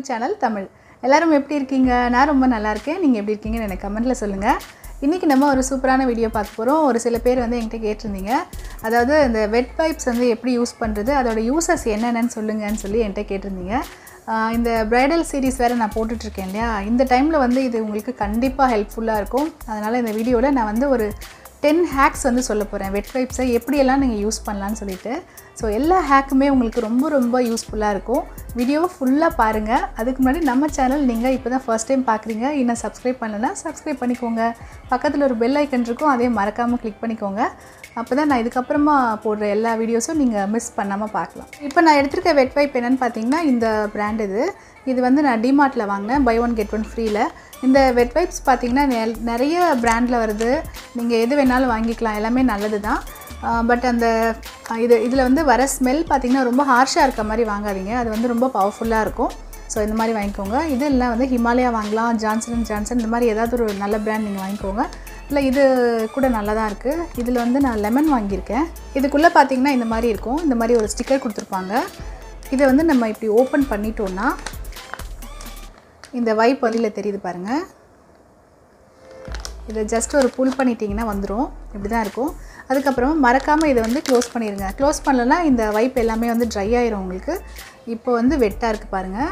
channel Tamil எல்லாரும் எப்படி இருக்கீங்க நான் ரொம்ப நல்லா இருக்கேன் நீங்கள் எப்படி இருக்கீங்கன்னு எனக்கு கமெண்ட்டில் சொல்லுங்கள் இன்றைக்கி நம்ம ஒரு சூப்பரான வீடியோ பார்க்க போகிறோம் ஒரு சில பேர் வந்து என்கிட்ட கேட்டிருந்தீங்க அதாவது இந்த வெட் பைப்ஸ் வந்து எப்படி யூஸ் பண்ணுறது அதோட யூசஸ் என்னென்னு சொல்லுங்கன்னு சொல்லி என்கிட்ட கேட்டிருந்தீங்க ஆஹ் இந்த ப்ரைடல் சீரிஸ் வேறு நான் போட்டுட்ருக்கேன் இல்லையா இந்த டைமில் வந்து இது உங்களுக்கு கண்டிப்பாக ஹெல்ப்ஃபுல்லாக இருக்கும் அதனால் இந்த வீடியோவில் நான் வந்து ஒரு டென் ஹேக்ஸ் வந்து சொல்ல போகிறேன் வெட் வைப்ஸை எப்படியெல்லாம் நீங்கள் யூஸ் பண்ணலான்னு சொல்லிட்டு ஸோ எல்லா ஹேக்குமே உங்களுக்கு ரொம்ப ரொம்ப யூஸ்ஃபுல்லாக இருக்கும் வீடியோவை ஃபுல்லாக பாருங்கள் அதுக்கு முன்னாடி நம்ம சேனல் நீங்கள் இப்போ தான் ஃபர்ஸ்ட் டைம் பார்க்குறீங்க இன்னும் சப்ஸ்கிரைப் பண்ணலைன்னா சப்ஸ்கிரைப் பண்ணிக்கோங்க பக்கத்தில் ஒரு பெல் ஐக்கன் இருக்கும் அதையும் மறக்காமல் கிளிக் பண்ணிக்கோங்க அப்போ தான் நான் இதுக்கப்புறமா போடுற எல்லா வீடியோஸும் நீங்கள் மிஸ் பண்ணாமல் பார்க்கலாம் இப்போ நான் எடுத்திருக்க வெட் வைப் என்னென்னு பார்த்தீங்கன்னா இந்த பிராண்ட் இது இது வந்து நான் டிமார்ட்டில் வாங்கினேன் பை ஒன் கெட் ஒன் ஃப்ரீயில் இந்த வெட் வைப்ஸ் பார்த்தீங்கன்னா நெ- நிறைய பிராண்டில் வருது நீங்கள் எது வேணாலும் வாங்கிக்கலாம் எல்லாமே நல்லது தான் பட் அந்த அஹ், இது இதில் வந்து வர ஸ்மெல் பார்த்தீங்கன்னா ரொம்ப ஹார்ஷாக இருக்க மாதிரி வாங்காதீங்க அது வந்து ரொம்ப பவர்ஃபுல்லாக இருக்கும் ஸோ இந்த மாதிரி வாங்கிக்கோங்க இது இல்லை வந்து ஹிமாலயா வாங்கலாம் ஜான்சன் அண்ட் ஜான்சன் இந்த மாதிரி ஏதாவது ஒரு நல்ல பிராண்ட் நீங்கள் வாங்கிக்கோங்க இல்லை இது கூட நல்லா தான் இருக்குது இதில் வந்து நான் லெமன் வாங்கியிருக்கேன் இதுக்குள்ளே பார்த்தீங்கன்னா இந்த மாதிரி இருக்கும் இந்த மாதிரி ஒரு ஸ்டிக்கர் கொடுத்துருப்பாங்க இதை வந்து நம்ம இப்படி ஓப்பன் பண்ணிட்டோன்னா இந்த வைப் வழியில் தெரியுது பாருங்கள் இதை ஜஸ்ட் ஒரு புல் பண்ணிட்டீங்கன்னா வந்துடும் இப்படி தான் இருக்கும் அதுக்கப்புறமா மறக்காமல் இதை வந்து க்ளோஸ் பண்ணிடுங்க க்ளோஸ் பண்ணலன்னா இந்த வைப் எல்லாமே வந்து ட்ரை ஆயிரும் உங்களுக்கு இப்போ வந்து வெட்டாக இருக்குது பாருங்கள்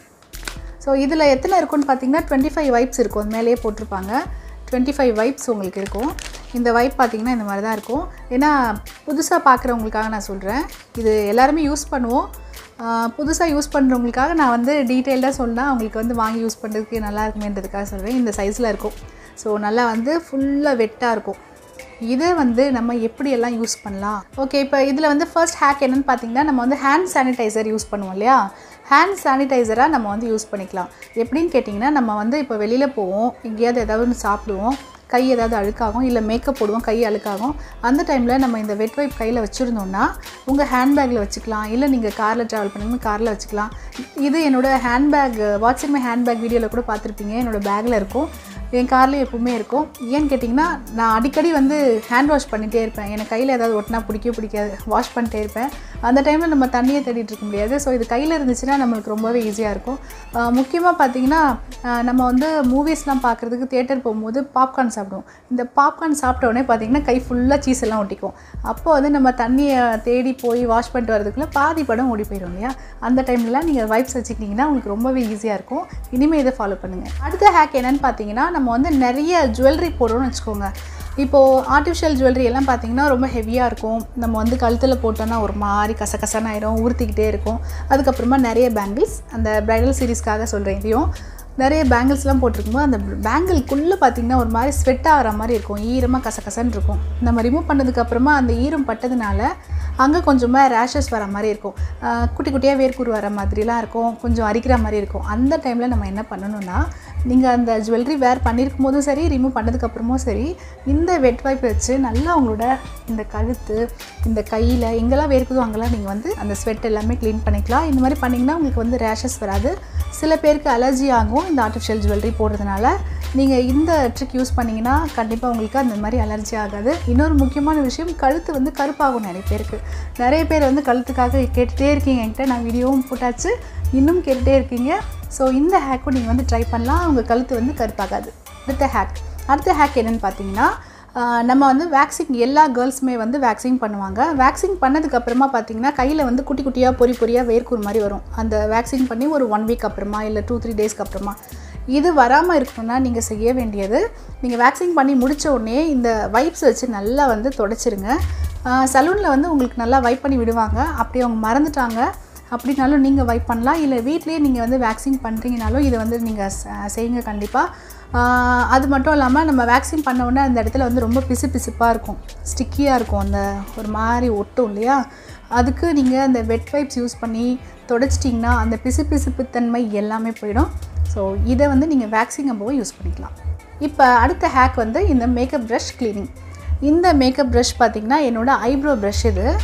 ஸோ இதில் எத்தனை இருக்கும்னு பார்த்தீங்கன்னா டுவெண்ட்டி ஃபைவ் வைப்ஸ் இருக்கும் அது மேலேயே போட்டிருப்பாங்க டுவெண்ட்டி ஃபைவ் வைப்ஸ் உங்களுக்கு இருக்கும் இந்த வைப் பார்த்தீங்கன்னா இந்த மாதிரி தான் இருக்கும் ஏன்னா புதுசாக பார்க்குறவங்களுக்காக நான் சொல்கிறேன் இது எல்லாருமே யூஸ் பண்ணுவோம் புதுசாக யூஸ் பண்ணுறவங்களுக்காக நான் வந்து டீட்டெயில்டாக சொன்னால் அவங்களுக்கு வந்து வாங்கி யூஸ் பண்ணுறதுக்கு நல்லா இருக்குமேன்றதுக்காக சொல்கிறேன் இந்த சைஸில் இருக்கும் ஸோ நல்லா வந்து ஃபுல்லாக வெட்டாக இருக்கும் இதை வந்து நம்ம எப்படியெல்லாம் யூஸ் பண்ணலாம் ஓகே இப்போ இதில் வந்து ஃபர்ஸ்ட் ஹேக் என்னன்னு பார்த்தீங்கன்னா நம்ம வந்து ஹேண்ட் சானிடைசர் யூஸ் பண்ணுவோம் இல்லையா ஹேண்ட் சானிடைசராக நம்ம வந்து யூஸ் பண்ணிக்கலாம் எப்படின்னு கேட்டிங்கன்னா நம்ம வந்து இப்போ வெளியில் போவோம் எங்கேயாவது ஏதாவது ஒன்று சாப்பிடுவோம் கை ஏதாவது அழுக்காகும் இல்லை மேக்கப் போடுவோம் கை அழுக்காகும் அந்த டைமில் நம்ம இந்த வெட் வைப் கையில் வச்சுருந்தோம்னா உங்கள் ஹேண்ட்பேக்கில் வச்சுக்கலாம் இல்லை நீங்கள் காரில் ட்ராவல் பண்ணுங்க காரில் வச்சுக்கலாம் இது என்னோட ஹேண்ட்பேக் வாட்ஸ்அப் மை ஹேண்ட்பேக் வீடியோவில் கூட பார்த்துருப்பீங்க என்னோட பேக்கில் இருக்கும் என் கார்லேயும் எப்பவுமே இருக்கும் ஏன்னு கேட்டிங்கன்னா நான் அடிக்கடி வந்து ஹேண்ட் வாஷ் பண்ணிகிட்டே இருப்பேன் எனக்கு கையில் ஏதாவது ஒட்டினா பிடிக்கவே பிடிக்காது வாஷ் பண்ணிட்டே இருப்பேன் அந்த டைமில் நம்ம தண்ணியை தேடிட்டு இருக்க முடியாது ஸோ இது கையில் இருந்துச்சுன்னா நம்மளுக்கு ரொம்பவே ஈஸியாக இருக்கும் முக்கியமாக பார்த்தீங்கன்னா ஆஹ் நம்ம வந்து மூவிஸ்லாம் பார்க்குறதுக்கு தேட்டர் போகும்போது பாப்கார்ன் சாப்பிடுவோம் இந்த பாப்கார்ன் சாப்பிட்ட உடனே பார்த்தீங்கன்னா கை ஃபுல்லாக சீஸ் எல்லாம் ஒட்டிக்கும் அப்போ வந்து நம்ம தண்ணியை தேடி போய் வாஷ் பண்ணிட்டு வரதுக்குள்ளே பாதி படம் ஓடி போயிடும் இல்லையா அந்த டைம்லலாம் நீங்கள் வைப்ஸ் வச்சுக்கிட்டிங்கன்னா உங்களுக்கு ரொம்பவே ஈஸியாக இருக்கும் இனிமேல் இதை ஃபாலோ பண்ணுங்கள் அடுத்த ஹேக் என்னன்னு பார்த்தீங்கன்னா நம்ம வந்து நிறைய ஜுவல்லரி போடுறோம்னு வச்சுக்கோங்க இப்போது ஆர்டிஃபிஷியல் ஜுவல்லரி எல்லாம் பார்த்தீங்கன்னா ரொம்ப ஹெவியாக இருக்கும் நம்ம வந்து கழுத்தில் போட்டோன்னா ஒரு மாதிரி கசகசன்னு ஆயிரும் உறுத்திக்கிட்டே இருக்கும் அதுக்கப்புறமா நிறைய பேங்கிள்ஸ் அந்த ப்ரைடல் சீரீஸ்க்காக சொல்கிறேன் இதையும் நிறைய பேங்கிள்ஸ்லாம் போட்டிருக்கும்போது அந்த பேங்கிள்குள்ளே பார்த்தீங்கன்னா ஒரு மாதிரி ஸ்வெட் ஆகிற மாதிரி இருக்கும் ஈரமாக கசகசன்னு இருக்கும் நம்ம ரிமூவ் பண்ணதுக்கப்புறமா அந்த ஈரம் பட்டதுனால அங்கே கொஞ்சமாக ரேஷஸ் வர மாதிரி இருக்கும் ஆஹ் குட்டி குட்டியாக வேர்க்கூர் வர மாதிரிலாம் இருக்கும் கொஞ்சம் அரிக்கிற மாதிரி இருக்கும் அந்த டைமில் நம்ம என்ன பண்ணணும்னா நீங்கள் அந்த ஜுவல்லரி வேர் பண்ணியிருக்கும் போதும் சரி ரிமூவ் பண்ணதுக்கப்புறமும் சரி இந்த வெட் வைப் வச்சு நல்லா உங்களோட இந்த கழுத்து இந்த கையில் எங்கெல்லாம் வேர்க்குதோ அங்கெல்லாம் நீங்கள் வந்து அந்த ஸ்வெட் எல்லாமே க்ளீன் பண்ணிக்கலாம் இந்த மாதிரி பண்ணிங்கன்னா உங்களுக்கு வந்து ரேஷஸ் வராது சில பேருக்கு அலர்ஜி ஆகும் இந்த ஆர்டிஃபிஷியல் ஜுவல்லரி போடுறதுனால நீங்கள் இந்த ட்ரிக் யூஸ் பண்ணிங்கன்னா கண்டிப்பாக உங்களுக்கு அந்த மாதிரி அலர்ஜி ஆகாது இன்னொரு முக்கியமான விஷயம் கழுத்து வந்து கருப்பாகும் நிறைய பேருக்கு நிறைய பேர் வந்து கழுத்துக்காக கேட்டுகிட்டே இருக்கீங்க என்கிட்ட நான் வீடியோவும் போட்டாச்சு இன்னும் கேட்டுகிட்டே இருக்கீங்க ஸோ இந்த ஹேக்கும் நீங்கள் வந்து ட்ரை பண்ணலாம் உங்கள் கழுத்து வந்து கருப்பாகாது அடுத்த ஹேக் அடுத்த ஹேக் என்னென்னு பார்த்தீங்கன்னா ஆஹ் நம்ம வந்து வேக்சின் எல்லா கேர்ள்ஸுமே வந்து வேக்சின் பண்ணுவாங்க வேக்சின் பண்ணதுக்கப்புறமா பார்த்தீங்கன்னா கையில் வந்து குட்டி குட்டியாக பொறி பொறியாக வேர்க்கூர் மாதிரி வரும் அந்த வேக்சின் பண்ணி ஒரு ஒன் வீக் அப்புறமா இல்லை டூ த்ரீ டேஸ்க்கு அப்புறமா இது வராமல் இருக்கணும்னா நீங்கள் செய்ய வேண்டியது நீங்கள் வேக்சின் பண்ணி முடிச்ச உடனே இந்த வைப்ஸ் வச்சு நல்லா வந்து தொடச்சிருங்க சலூனில் வந்து உங்களுக்கு நல்லா வைப் பண்ணி விடுவாங்க அப்படி அவங்க மறந்துட்டாங்க அப்படின்னாலும் நீங்கள் வைப் பண்ணலாம் இல்லை வீட்லேயே நீங்கள் வந்து வேக்சின் பண்ணுறீங்கனாலும் இதை வந்து நீங்கள் செய்யுங்க கண்டிப்பாக அது மட்டும் இல்லாமல் நம்ம வேக்சின் பண்ண உடனே அந்த இடத்துல வந்து ரொம்ப பிசு பிசுப்பாக இருக்கும் ஸ்டிக்கியாக இருக்கும் அந்த ஒரு மாதிரி ஒட்டும் இல்லையா அதுக்கு நீங்கள் அந்த வெட் வைப்ஸ் யூஸ் பண்ணி தொடச்சிட்டிங்கன்னா அந்த பிசு பிசுப்பு தன்மை எல்லாமே போயிடும் ஸோ இதை வந்து நீங்கள் வேக்சின் அப்போ யூஸ் பண்ணிக்கலாம் இப்போ அடுத்த ஹேக் வந்து இந்த மேக்கப் ப்ரஷ் க்ளீனிங் இந்த மேக்கப் ப்ரஷ் பார்த்திங்கன்னா என்னோட ஐப்ரோ ப்ரஷ் இது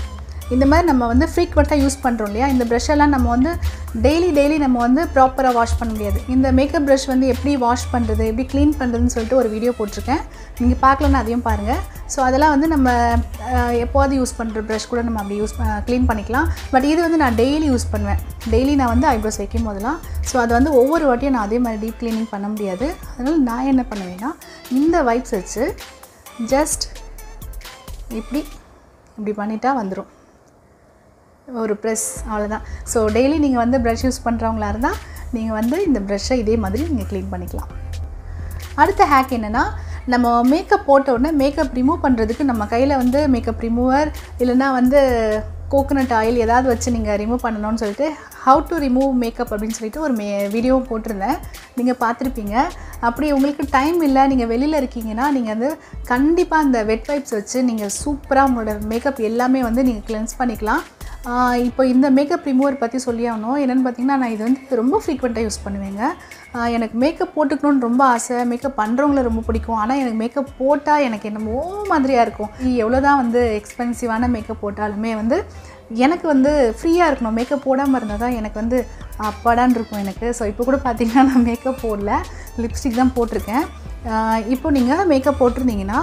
இந்த மாதிரி நம்ம வந்து ஃப்ரீக்வெண்ட்டாக யூஸ் பண்ணுறோம் இல்லையா இந்த ப்ரஷ்ஷெல்லாம் நம்ம வந்து டெய்லி டெய்லி நம்ம வந்து ப்ராப்பராக வாஷ் பண்ண முடியாது இந்த மேக்கப் ப்ரஷ் வந்து எப்படி வாஷ் பண்ணுறது எப்படி க்ளீன் பண்ணுறதுன்னு சொல்லிட்டு ஒரு வீடியோ போட்டிருக்கேன் நீங்கள் பார்க்கலன்னா அதையும் பாருங்கள் ஸோ அதெல்லாம் வந்து நம்ம அஹ், எப்போவாது யூஸ் பண்ணுற ப்ரஷ் கூட நம்ம அப்படி யூஸ் க்ளீன் பண்ணிக்கலாம் பட் இது வந்து நான் டெய்லி யூஸ் பண்ணுவேன் டெய்லி நான் வந்து ஐப்ரோஸ் வைக்கும் போதெல்லாம் ஸோ அது வந்து ஒவ்வொரு வாட்டியும் நான் அதே மாதிரி டீப் க்ளீனிங் பண்ண முடியாது அதனால் நான் என்ன பண்ணுவேன்னா இந்த வைப்ஸ் வச்சு ஜஸ்ட் இப்படி இப்படி பண்ணிட்டா வந்துடும் ஒரு ப்ரெஸ் அவ்வளோதான் ஸோ டெய்லி நீங்கள் வந்து ப்ரஷ் யூஸ் பண்ணுறவங்களா இருந்தால் நீங்கள் வந்து இந்த ப்ரஷ்ஷை இதே மாதிரி நீங்கள் க்ளீன் பண்ணிக்கலாம் அடுத்த ஹேக் என்னென்னா நம்ம மேக்கப் போட்ட உடனே மேக்கப் ரிமூவ் பண்ணுறதுக்கு நம்ம கையில் வந்து மேக்கப் ரிமூவர் இல்லைன்னா வந்து கோகனட் ஆயில் ஏதாவது வச்சு நீங்கள் ரிமூவ் பண்ணணும்னு சொல்லிட்டு ஹவு டு ரிமூவ் மேக்கப் அப்படின்னு சொல்லிட்டு ஒரு மே வீடியோவும் போட்டிருந்தேன் நீங்கள் பார்த்துருப்பீங்க அப்படி உங்களுக்கு டைம் இல்லை நீங்கள் வெளியில் இருக்கீங்கன்னா நீங்கள் வந்து கண்டிப்பாக அந்த வெட் வைப்ஸ் வச்சு நீங்கள் சூப்பராக உங்களோட மேக்கப் எல்லாமே வந்து நீங்கள் கிளென்ஸ் பண்ணிக்கலாம் ஆஹ் இப்போ இந்த மேக்கப் ரிமூவர் பற்றி சொல்லி ஆகணும் என்னென்னு பார்த்தீங்கன்னா நான் இது வந்து ரொம்ப ஃப்ரீக்வெண்ட்டாக யூஸ் பண்ணுவேங்க ஆஹ் எனக்கு மேக்கப் போட்டுக்கணும்னு ரொம்ப ஆசை மேக்கப் பண்ணுறவங்கள ரொம்ப பிடிக்கும் ஆனால் எனக்கு மேக்கப் போட்டால் எனக்கு என்னமோ மாதிரியாக இருக்கும் எவ்வளோ தான் வந்து எக்ஸ்பென்சிவான மேக்கப் போட்டாலுமே வந்து எனக்கு வந்து ஃப்ரீயாக இருக்கணும் மேக்கப் போடாமல் இருந்தால் தான் எனக்கு வந்து அப்பாடான் இருக்கும் எனக்கு ஸோ இப்போ கூட பார்த்தீங்கன்னா நான் மேக்கப் போடல லிப்ஸ்டிக் தான் போட்டிருக்கேன் ஆஹ் இப்போ நீங்கள் மேக்கப் போட்டிருந்தீங்கன்னா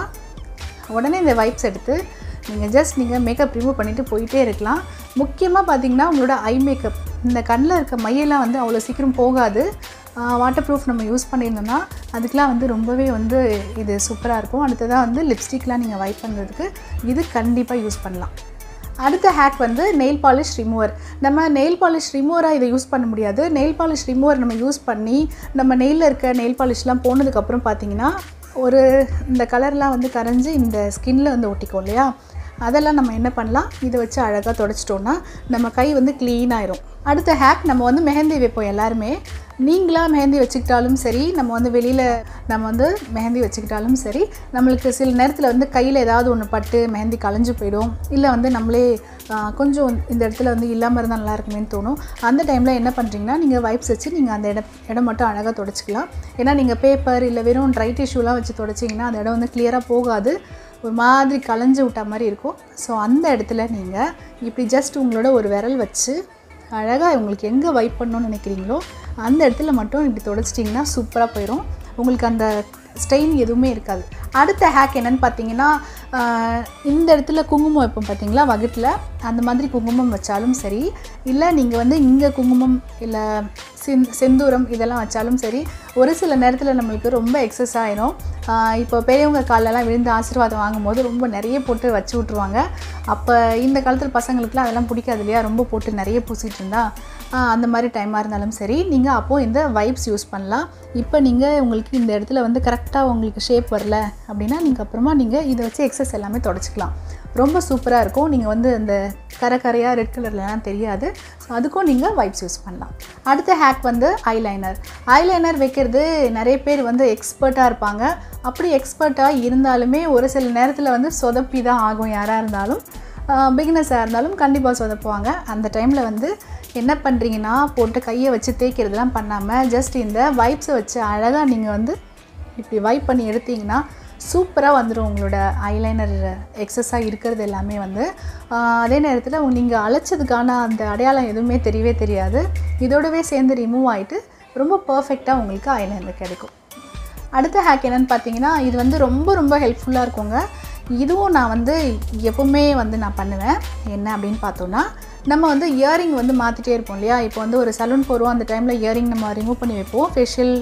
உடனே இந்த வைப்ஸ் எடுத்து நீங்கள் ஜஸ்ட் நீங்கள் மேக்கப் ரிமூவ் பண்ணிவிட்டு போயிட்டே இருக்கலாம் முக்கியமாக பார்த்தீங்கன்னா உங்களோட ஐ மேக்கப் இந்த கண்ணில் இருக்க மையெல்லாம் வந்து அவ்வளோ சீக்கிரம் போகாது வாட்டர் ப்ரூஃப் நம்ம யூஸ் பண்ணியிருந்தோம்னா அதுக்கெலாம் வந்து ரொம்பவே வந்து இது சூப்பராக இருக்கும் அடுத்ததாக வந்து லிப்ஸ்டிக்லாம் நீங்கள் வைப் பண்ணுறதுக்கு இது கண்டிப்பாக யூஸ் பண்ணலாம் அடுத்த ஹேக் வந்து நெயில் பாலிஷ் ரிமூவர் நம்ம நெயில் பாலிஷ் ரிமூவராக இதை யூஸ் பண்ண முடியாது நெயில் பாலிஷ் ரிமூவர் நம்ம யூஸ் பண்ணி நம்ம நெயிலில் இருக்க நெயில் பாலிஷ்லாம் போனதுக்கப்புறம் பார்த்தீங்கன்னா ஒரு இந்த கலர்லாம் வந்து கரைஞ்சி இந்த ஸ்கின்ல வந்து ஒட்டிக்கும் இல்லையா அதெல்லாம் நம்ம என்ன பண்ணலாம் இதை வச்சு அழகாக தொடச்சிட்டோன்னா நம்ம கை வந்து க்ளீன் ஆயிரும் அடுத்த ஹேக் நம்ம வந்து மெஹந்தி வைப்போம் எல்லாருமே நீங்களாக மெஹந்தி வச்சுக்கிட்டாலும் சரி நம்ம வந்து வெளியில் நம்ம வந்து மெஹந்தி வச்சுக்கிட்டாலும் சரி நம்மளுக்கு சில நேரத்தில் வந்து கையில் ஏதாவது ஒன்று பட்டு மெஹந்தி கலைஞ்சு போயிடும் இல்லை வந்து நம்மளே ஆ, கொஞ்சம் இந்த இடத்துல வந்து இல்லாமல் இருந்தால் நல்லா இருக்குமேன்னு தோணும் அந்த டைமில் என்ன பண்ணுறீங்கன்னா நீங்கள் வைப்ஸ் வச்சு நீங்கள் அந்த இடம் இடம் மட்டும் அழகாக தொடச்சிக்கலாம் ஏன்னா நீங்கள் பேப்பர் இல்லை வெறும் ட்ரை டிஷ்யூலாம் வச்சு தொடச்சிங்கன்னா அந்த இடம் வந்து கிளியராக போகாது ஒரு மாதிரி கலைஞ்சு விட்ட மாதிரி இருக்கும் ஸோ அந்த இடத்துல நீங்கள் இப்படி ஜஸ்ட் உங்களோட ஒரு விரல் வச்சு அழகாக உங்களுக்கு எங்கே வைப் பண்ணணும்னு நினைக்கிறீங்களோ அந்த இடத்துல மட்டும் இப்படி தொடச்சிட்டிங்கன்னா சூப்பராக போயிடும் உங்களுக்கு அந்த ஸ்டெயின் எதுவுமே இருக்காது அடுத்த ஹேக் என்னன்னு பார்த்தீங்கன்னா ஆஹ், இந்த இடத்துல குங்குமம் வைப்போம் பார்த்தீங்களா வகுட்டில் அந்த மாதிரி குங்குமம் வச்சாலும் சரி இல்லை நீங்கள் வந்து இங்கே குங்குமம் இல்லை செந் செந்தூரம் இதெல்லாம் வச்சாலும் சரி ஒரு சில நேரத்தில் நம்மளுக்கு ரொம்ப எக்ஸஸ் ஆயிரும் ஆஹ், இப்போ பெரியவங்க காலெல்லாம் விழுந்து ஆசீர்வாதம் வாங்கும்போது ரொம்ப நிறைய போட்டு வச்சு விட்ருவாங்க அப்போ இந்த காலத்தில் பசங்களுக்குலாம் அதெல்லாம் பிடிக்காது இல்லையா ரொம்ப போட்டு நிறைய பூசிட்டு இருந்தா ஆஹ், அந்த மாதிரி டைமாக இருந்தாலும் சரி நீங்கள் அப்போது இந்த வைப்ஸ் யூஸ் பண்ணலாம் இப்போ நீங்கள் உங்களுக்கு இந்த இடத்துல வந்து கரெக்டாக உங்களுக்கு ஷேப் வரல அப்படின்னா நீங்கள் அப்புறமா நீங்கள் இதை வச்சு எக்ஸஸ் எல்லாமே தொடச்சிக்கலாம் ரொம்ப சூப்பராக இருக்கும் நீங்கள் வந்து இந்த கரை கரையாக ரெட் கலர்லலாம் தெரியாது ஸோ அதுக்கும் நீங்கள் வைப்ஸ் யூஸ் பண்ணலாம் அடுத்த ஹேக் வந்து ஐலைனர் ஐலைனர் வைக்கிறது நிறைய பேர் வந்து எக்ஸ்பர்ட்டாக இருப்பாங்க அப்படி எக்ஸ்பர்ட்டாக இருந்தாலுமே ஒரு சில நேரத்தில் வந்து சொதப்பி தான் ஆகும் யாராக இருந்தாலும் பிகினஸாக இருந்தாலும் கண்டிப்பாக சொதப்புவாங்க அந்த டைமில் வந்து என்ன பண்ணுறீங்கன்னா போட்டு கையை வச்சு தேய்க்கிறதுலாம் பண்ணாமல் ஜஸ்ட் இந்த வைப்ஸை வச்சு அழகாக நீங்கள் வந்து இப்படி வைப் பண்ணி எடுத்தீங்கன்னா சூப்பராக வந்துடும் உங்களோட ஐலைனர் எக்ஸஸாக இருக்கிறது எல்லாமே வந்து ஆஹ் அதே நேரத்தில் நீங்கள் அழைச்சதுக்கான அந்த அடையாளம் எதுவுமே தெரியவே தெரியாது இதோடவே சேர்ந்து ரிமூவ் ஆகிட்டு ரொம்ப பர்ஃபெக்டாக உங்களுக்கு ஐலைனர் கிடைக்கும் அடுத்த ஹேக் என்னன்னு பார்த்தீங்கன்னா இது வந்து ரொம்ப ரொம்ப ஹெல்ப்ஃபுல்லாக இருக்குங்க இதுவும் நான் வந்து எப்பவுமே வந்து நான் பண்ணுவேன் என்ன அப்படின்னு பார்த்தோன்னா நம்ம வந்து இயரிங் வந்து மாற்றிட்டே இருப்போம் இல்லையா இப்போ வந்து ஒரு சலூன் போகிறோம் அந்த டைமில் இயரிங் நம்ம ரிமூவ் பண்ணி வைப்போம் ஃபேஷியல்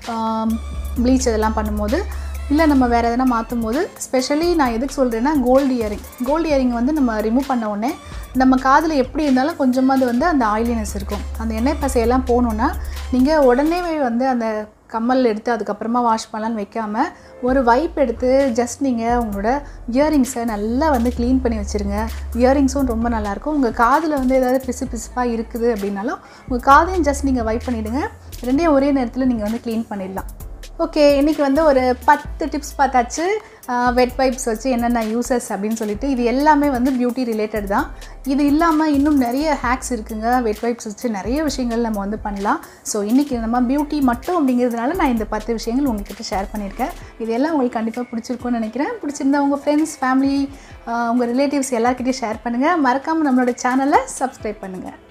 ப்ளீச் இதெல்லாம் பண்ணும்போது இல்லை நம்ம வேறு எதனா மாற்றும் போது ஸ்பெஷலி நான் எதுக்கு சொல்கிறேன்னா கோல்டு இயரிங் கோல்டு இயரிங் வந்து நம்ம ரிமூவ் பண்ண உடனே நம்ம காதில் எப்படி இருந்தாலும் கொஞ்சமாவது வந்து அந்த ஆயிலினஸ் இருக்கும் அந்த எண்ணெய் பசையெல்லாம் போகணுன்னா நீங்கள் உடனே வந்து அந்த கம்மல் எடுத்து அதுக்கப்புறமா வாஷ் பண்ணலான்னு வைக்காமல் ஒரு வைப் எடுத்து ஜஸ்ட் நீங்கள் உங்களோட இயரிங்ஸை நல்லா வந்து க்ளீன் பண்ணி வச்சுருங்க இயரிங்ஸும் ரொம்ப நல்லாயிருக்கும் உங்கள் காதில் வந்து ஏதாவது பிசு பிசுப்பாக இருக்குது அப்படின்னாலும் உங்கள் காதையும் ஜஸ்ட் நீங்கள் வைப் பண்ணிவிடுங்க ரெண்டையும் ஒரே நேரத்தில் நீங்கள் வந்து க்ளீன் பண்ணிடலாம் ஓகே இன்றைக்கி வந்து ஒரு பத்து டிப்ஸ் பார்த்தாச்சு வெட் வைப்ஸ் வச்சு என்னென்ன யூசஸ் அப்படின்னு சொல்லிட்டு இது எல்லாமே வந்து பியூட்டி ரிலேட்டட் தான் இது இல்லாமல் இன்னும் நிறைய ஹேக்ஸ் இருக்குங்க வெட் வைப்ஸ் வச்சு நிறைய விஷயங்கள் நம்ம வந்து பண்ணலாம் ஸோ இன்றைக்கி நம்ம பியூட்டி மட்டும் அப்படிங்கிறதுனால நான் இந்த பத்து விஷயங்கள் உங்ககிட்ட ஷேர் பண்ணியிருக்கேன் இது எல்லாம் உங்களுக்கு கண்டிப்பாக பிடிச்சிருக்கும்னு நினைக்கிறேன் பிடிச்சிருந்தா உங்கள் ஃப்ரெண்ட்ஸ் ஃபேமிலி உங்கள் ரிலேட்டிவ்ஸ் எல்லாருக்கிட்டையும் ஷேர் பண்ணுங்கள் மறக்காமல் நம்மளோட சேனலை சப்ஸ்கிரைப் பண்ணுங்கள்